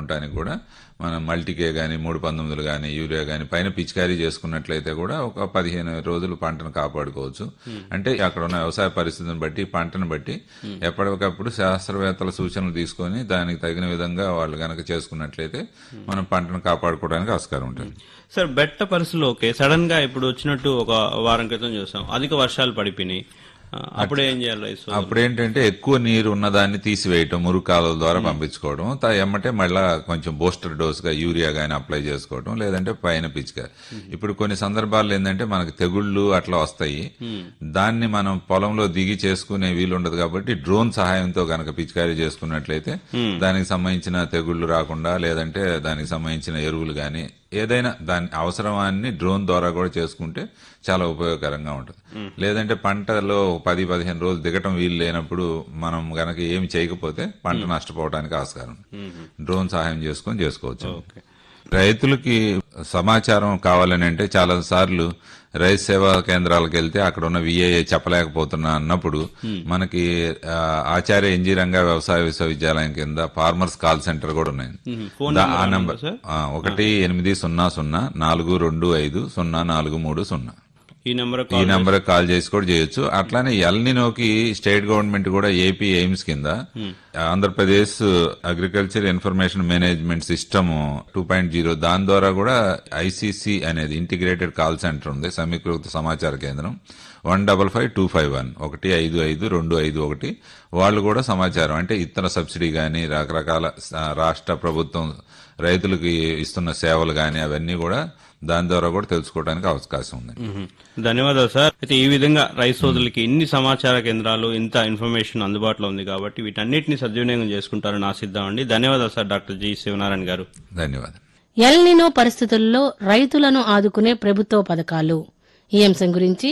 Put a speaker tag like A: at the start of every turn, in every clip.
A: ఉండటానికి కూడా మనం మల్టీకే గానీ మూడు పంతొమ్మిదిలు గానీ యూరియా గానీ పైన పిచికారీ చేసుకున్నట్లయితే కూడా ఒక పదిహేను రోజులు పంటను కాపాడుకోవచ్చు అంటే అక్కడ ఉన్న వ్యవసాయ పరిస్థితిని బట్టి పంటను బట్టి ఎప్పటికప్పుడు శాస్త్రవేత్తల సూచనలు తీసుకొని దానికి తగిన విధంగా వాళ్ళు గనక చేసుకున్నట్లయితే మనం పంటను కాపాడుకోవడానికి ఆస్కారం ఉంటుంది
B: సార్ బెట్ట పరిస్థితులు ఓకే సడన్ గా ఇప్పుడు వచ్చినట్టు ఒక వారం క్రితం చూసాం అధిక వర్షాలు పడిపోయినాయి ఆ, అప్పుడు ఏం చేయాలి రైతు సోదరులు?
A: అప్పుడు ఏంటంటే ఎక్కువ నీరు ఉన్నదాన్ని తీసివేయటం మురుగు కాలువల ద్వారా పంపించుకోవడం త- ఎమ్మటే మళ్ళా కొంచెం బూస్టర్ డోస్ గా యూరియా గానీ అప్లై చేసుకోవడం లేదంటే పైన పిచ్చిక ఇప్పుడు కొన్ని సందర్భాల్లో ఏంటంటే మనకి తెగుళ్ళు అట్లా వస్తాయి దాన్ని మనం పొలంలో దిగి చేసుకునే వీలు ఉండదు కాబట్టి డ్రోన్ సహాయంతో గనక పిచికారీ చేసుకున్నట్లయితే దానికి సంబంధించిన తెగుళ్ళు రాకుండా లేదంటే దానికి సంబంధించిన ఎరువులు గానీ ఏదైనా దాని అవసరమాన్ని డ్రోన్ ద్వారా కూడా చేసుకుంటే చాలా ఉపయోగకరంగా ఉంటుంది లేదంటే పంటలో పది పదిహేను రోజులు దిగటం వీలు లేనప్పుడు మనం గనక ఏమి చేయకపోతే పంట నష్టపోవడానికి ఆస్కారం ఉంది. డ్రోన్ సహాయం చేసుకొని చేసుకోవచ్చు
B: ఓకే
A: రైతులకి సమాచారం కావాలని అంటే చాలా సార్లు రైతు సేవా కేంద్రాలకు వెళ్తే అక్కడ ఉన్న విఏఏ చెప్పలేకపోతున్నా అన్నప్పుడు మనకి ఆ, ఆచార్య ఎన్జీ రంగా వ్యవసాయ విశ్వవిద్యాలయం కింద ఫార్మర్స్ కాల్ సెంటర్ కూడా ఉన్నాయి
B: మ్మ్. ఫోన్
A: దా-
B: నెంబర్
A: ఆ
B: ఏమన్నా
A: నంబర్
B: ఉందా సార్
A: ఆ, ఒకటి ఎనిమిది సున్నా సున్నా నాలుగు రెండు ఐదు సున్నా నాలుగు మూడు సున్నా
B: ఈ నెంబర్
A: ఈ నెంబర్ కాల్ చేసి కూడా చేయొచ్చు అట్లానే ఎల్నినోకి స్టేట్ గవర్నమెంట్ కూడా ఏపీ ఎయిమ్స్ కింద Andhra Pradesh agriculture information management system two point zero దాని ద్వారా కూడా ఐసీసీ అనేది ఇంటిగ్రేటెడ్ కాల్ సెంటర్ ఉంది సమీకృత సమాచార కేంద్రం one double five two five one ఒకటి ఐదు ఐదు రెండు ఐదు ఒకటి వాళ్ళు కూడా సమాచారం అంటే ఇతర సబ్సిడీ గాని రకరకాల స- రాష్ట్ర ప్రభుత్వం రైతులకు ఇస్తున్న సేవలు గాని అవన్నీ కూడా దాని ద్వారా కూడా తెలుసుకోవడానికి అవకాశం ఉంది
B: మ్మ్. ధన్యవాదాలు సార్ అయితే ఈ విధంగా రైతు సోదరులకి ఇన్ని సమాచార కేంద్రాలు ఇంత ఇన్ఫర్మేషన్ అందుబాటులో ఉంది కాబట్టి వీటన్నిటిని సద్వినియోగం చేసుకుంటారని ఆశిద్దామండి ధన్యవాదాలు సార్ డాక్టర్ జి శివనారాయణ గారు
A: ధన్యవాదాలు
C: ఎల్నినో పరిస్థితుల్లో రైతులను ఆదుకునే ప్రభుత్వ పథకాలు ఈ అంశం గురించి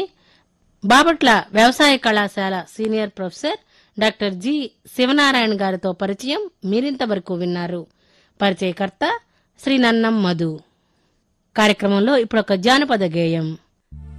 C: బాపట్ల వ్యవసాయ కళాశాల senior professor doctor G Sivanarayana గారితో పరిచయం మీరింతవరకు విన్నారు పరిచయకర్త శ్రీ నన్నం మధు కార్యక్రమంలో ఇప్పుడు ఒక జానపద గేయం